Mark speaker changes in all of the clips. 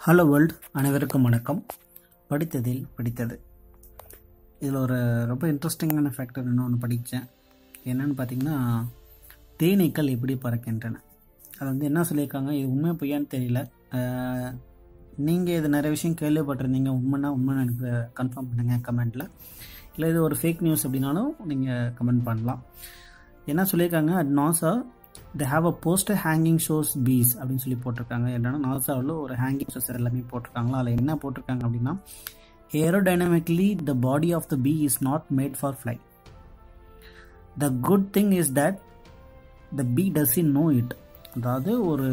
Speaker 1: hello world அனைவருக்கும் வணக்கம் படித்ததில் படித்தது இதில் ஒரு ரொம்ப இன்ட்ரெஸ்டிங்கான ஃபேக்டர் இன்னொன்று படித்தேன் என்னன்னு பார்த்தீங்கன்னா தேனீக்கள் எப்படி பறக்கின்றன அது வந்து என்ன சொல்லியிருக்காங்க இது உண்மை பொய்யான்னு தெரியல நீங்கள் இது நிறைய விஷயம் கேள்விப்பட்டிருந்தீங்க உண்மைனா உண்மைன்னு எனக்கு கன்ஃபார்ம் பண்ணுங்கள் கமெண்ட்டில் இல்லை இது ஒரு ஃபேக் நியூஸ் அப்படின்னாலும் நீங்கள் கமெண்ட் பண்ணலாம் என்ன சொல்லியிருக்காங்க at NASA they have a poster hanging shows bees அப்படின்னு சொல்லி போட்டிருக்காங்க என்னன்னா நாசாவில் ஒரு ஹேங்கிங் ஷோஸ் எல்லாமே போட்டிருக்காங்களா அதில் என்ன போட்டிருக்காங்க அப்படின்னா aerodynamically the body of the bee is not made for fly the good thing is that the bee doesn't know it அதாவது ஒரு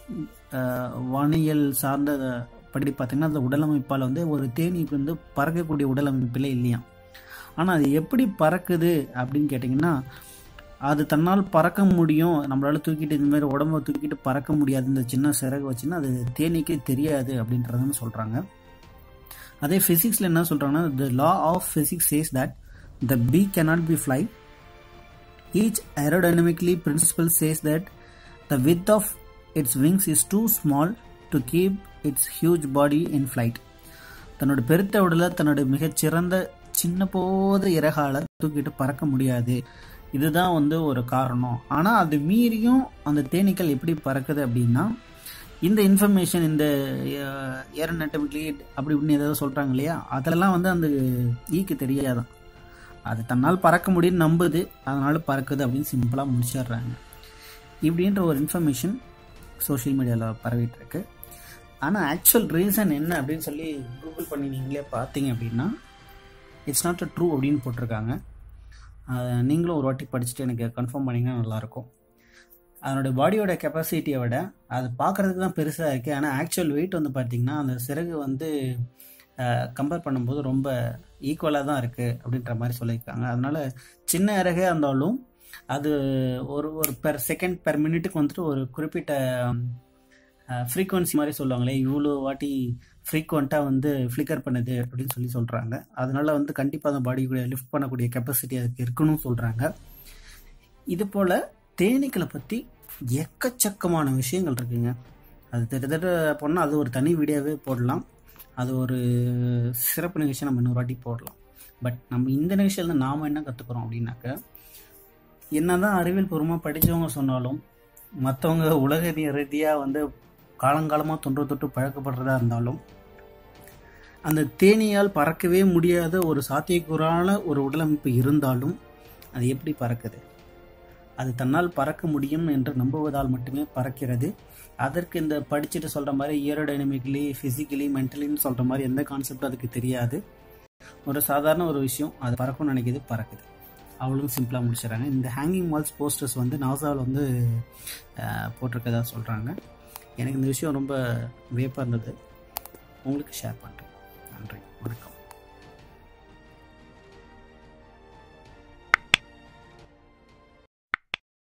Speaker 1: வானியல் சார்ந்த படி பார்த்திங்கன்னா அந்த உடலமைப்பால் வந்து ஒரு தேனீக்கு வந்து பறக்கக்கூடிய உடலமைப்பில் இல்லையா ஆனால் அது எப்படி பறக்குது அப்படின்னு கேட்டிங்கன்னா அது தன்னால் பறக்க முடியும் நம்மளால் தூக்கிட்டு இந்த மாதிரி உடம்ப தூக்கிட்டு பறக்க முடியாது இந்த சின்ன சிறகு வச்சுன்னா அது தேனீக்கே தெரியாது அப்படின்றதுன்னு சொல்கிறாங்க அதே ஃபிசிக்ஸில் என்ன சொல்கிறாங்கன்னா the law of physics says that the bee cannot be fly each aerodynamically principle says that the width of its wings is too small to keep its huge body in flight தன்னோட பெருத்த உடலை தன்னோட மிகச்சிறந்த சின்ன போத இறகால தூக்கிட்டு பறக்க முடியாது இதுதான் வந்து ஒரு காரணம் ஆனால் அது மீறியும் அந்த தேனீக்கள் எப்படி பறக்குது அப்படின்னா இந்த இன்ஃபர்மேஷன் இந்த ஏரோநெட்டமிக்லி அப்படி இப்படின்னு ஏதாவது சொல்கிறாங்க இல்லையா அதெல்லாம் வந்து அந்த ஈக்கு தெரியாதான் அது தன்னால் பறக்க முடியும்னு நம்புது அதனால் பறக்குது அப்படின்னு சிம்பிளாக முடிச்சிடுறாங்க இப்படின்ற ஒரு இன்ஃபர்மேஷன் சோஷியல் மீடியாவில் பரவிட்டு இருக்கு ஆனால் ஆக்சுவல் ரீசன் என்ன அப்படின்னு சொல்லி கூகுள் பண்ணி நீங்களே பார்த்தீங்க அப்படின்னா இட்ஸ் நாட் அ ட்ரூ அப்படின்னு போட்டிருக்காங்க அதை நீங்களும் ஒரு வாட்டி படிச்சுட்டு எனக்கு கன்ஃபார்ம் பண்ணிங்கன்னா நல்லாயிருக்கும் அதனுடைய பாடியோட கெப்பாசிட்டியை விட அது பார்க்குறதுக்கு தான் பெருசாக இருக்குது ஆனால் ஆக்சுவல் வெயிட் வந்து பார்த்திங்கன்னா அந்த சிறகு வந்து கம்பேர் பண்ணும்போது ரொம்ப ஈக்குவலாக தான் இருக்குது அப்படின்ற மாதிரி சொல்லியிருக்காங்க அதனால் சின்ன இறகே இருந்தாலும் அது ஒரு ஒரு பெர் செகண்ட் பெர் மினிட்டுக்கு வந்துட்டு ஒரு குறிப்பிட்ட ஃப்ரீக்குவன்சி மாதிரி சொல்லுவாங்களே இவ்வளோ வாட்டி ஃப்ரீக்வெண்ட்டாக வந்து ஃப்ளிக்கர் பண்ணுது அப்படின்னு சொல்லி சொல்கிறாங்க அதனால் வந்து கண்டிப்பாக அந்த பாடி கூட லிஃப்ட் பண்ணக்கூடிய கெப்பாசிட்டி அதுக்கு இருக்குன்னு சொல்கிறாங்க இது போல் தேனீக்களை பற்றி எக்கச்சக்கமான விஷயங்கள் இருக்குங்க அது திட்டத்தட்ட போனால் அது ஒரு தனி வீடியோவே போடலாம் அது ஒரு சிறப்பு நிகழ்ச்சி நம்ம இன்னொரு வாட்டி போடலாம் பட் நம்ம இந்த நிகழ்ச்சியில் நாம் என்ன கற்றுக்குறோம் அப்படின்னாக்க என்னதான் அறிவியல் பூர்வமாக படித்தவங்க சொன்னாலும் மற்றவங்க உலக ரீதியாக வந்து காலங்காலமாக தொன்று தொட்டு பழக்கப்படுறதா இருந்தாலும் அந்த தேனியால் பறக்கவே முடியாத ஒரு சாத்தியக்கூறான ஒரு உடலமைப்பு இருந்தாலும் அது எப்படி பறக்குது அது தன்னால் பறக்க முடியும் என்று நம்புவதால் மட்டுமே பறக்கிறது அதற்கு இந்த படிச்சுட்டு சொல்கிற மாதிரி ஏரோடைனமிக்கலி ஃபிசிக்கலி மென்டலின்னு சொல்கிற மாதிரி எந்த கான்செப்டும் அதுக்கு தெரியாது ஒரு சாதாரண ஒரு விஷயம் அது பறக்கும்னு நினைக்கிது பறக்குது அவ்வளோ சிம்பிளாக முடிச்சிடறாங்க இந்த ஹேங்கிங் வால்ஸ் போஸ்டர்ஸ் வந்து நாசாவில் வந்து போட்டிருக்கதா சொல்கிறாங்க எனக்கு இந்த விஷயம் ரொம்ப வியப்பாக இருந்தது உங்களுக்கு ஷேர் பண்ணுறேன் நன்றி வணக்கம்